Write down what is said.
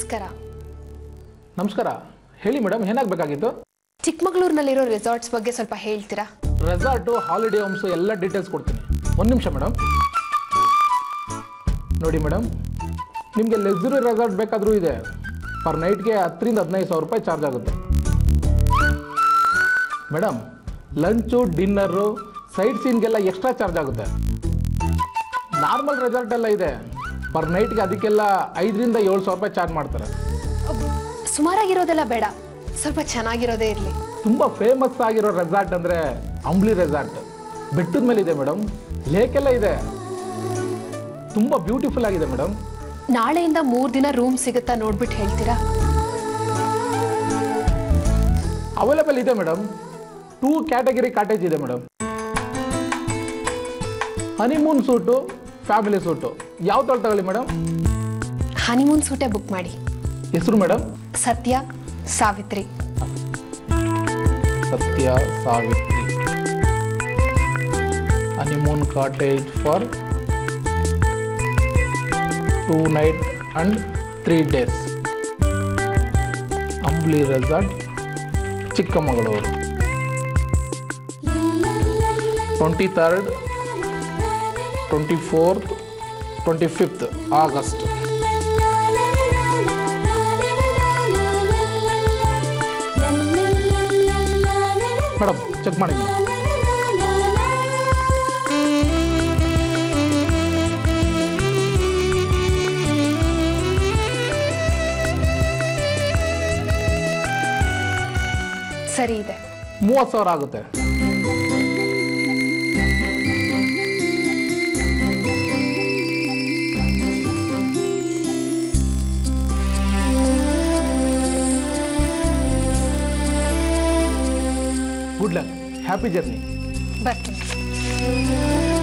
ನಮಸ್ಕಾರ ನಮಸ್ಕಾರ ಹೇಳಿ ಮೇಡಮ್ ಏನಾಗಬೇಕಾಗಿತ್ತು ಚಿಕ್ಕಮಗಳೂರಿನಲ್ಲಿರೋ ರೆಸಾರ್ಟ್ಸ್ ಬಗ್ಗೆ ಸ್ವಲ್ಪ ಹೇಳ್ತೀರಾ ರೆಸಾರ್ಟು ಹಾಲಿಡೇ ಹೋಮ್ಸು ಎಲ್ಲ ಡೀಟೇಲ್ಸ್ ಕೊಡ್ತೀನಿ ಒಂದು ನಿಮಿಷ ಮೇಡಮ್ ನೋಡಿ ಮೇಡಮ್ ನಿಮಗೆ ಲಕ್ಸುರಿ ರೆಸಾರ್ಟ್ ಬೇಕಾದರೂ ಇದೆ ಪರ್ ನೈಟ್ಗೆ ಹತ್ತರಿಂದ ಹದಿನೈದು ಸಾವಿರ ರೂಪಾಯಿ ಚಾರ್ಜ್ ಆಗುತ್ತೆ ಮೇಡಮ್ ಲಂಚು ಡಿನ್ನರು ಸೈಟ್ ಸೀನ್ಗೆಲ್ಲ ಎಕ್ಸ್ಟ್ರಾ ಚಾರ್ಜ್ ಆಗುತ್ತೆ ನಾರ್ಮಲ್ ರೆಸಾರ್ಟ್ ಎಲ್ಲ ಇದೆ ಪರ್ ನೈಟ್ಗೆ ಅದಕ್ಕೆಲ್ಲ ಐದರಿಂದ ಏಳು ಸಾವಿರ ರೂಪಾಯಿ ಚಾರ್ಜ್ ಮಾಡ್ತಾರೆ ಸುಮಾರಾಗಿರೋದೆಲ್ಲ ಬೇಡ ಸ್ವಲ್ಪ ಚೆನ್ನಾಗಿರೋದೇ ಇರಲಿ ತುಂಬ ಫೇಮಸ್ ಆಗಿರೋ ರೆಸಾರ್ಟ್ ಅಂದರೆ ಅಂಬ್ಲಿ ರೆಸಾರ್ಟ್ ಬೆಟ್ಟದ ಮೇಲೆ ಇದೆ ಮೇಡಮ್ ಲೇಕೆಲ್ಲ ಇದೆ ತುಂಬ ಬ್ಯೂಟಿಫುಲ್ ಆಗಿದೆ ಮೇಡಮ್ ನಾಳೆಯಿಂದ ಮೂರು ದಿನ ರೂಮ್ ಸಿಗುತ್ತಾ ನೋಡ್ಬಿಟ್ಟು ಹೇಳ್ತೀರಾ ಅವೈಲೇಬಲ್ ಇದೆ ಮೇಡಮ್ ಟೂ ಕ್ಯಾಟಗರಿ ಕಾಟೇಜ್ ಇದೆ madam honeymoon suite family suite ಯಾವ ತೊಳೆ ತಗೊಳ್ಳಿ ಮೇಡಮ್ ಹನಿಮೂನ್ ಸೂಟೇ ಬುಕ್ ಮಾಡಿ ಹೆಸರು madam Satya Savitri Satya Savitri honeymoon cottage for two night and three days Amblee resort Chikkamagaluru twenty third twenty fourth twenty fifth August madam check ಮಾಡಿ ಸರಿ ಇದೆ ಮೂವತ್ತು ಸಾವಿರ ಆಗುತ್ತೆ ಗುಡ್ ಲಕ್ ಹ್ಯಾಪಿ ಜರ್ನಿ ಬರ್ತೀನಿ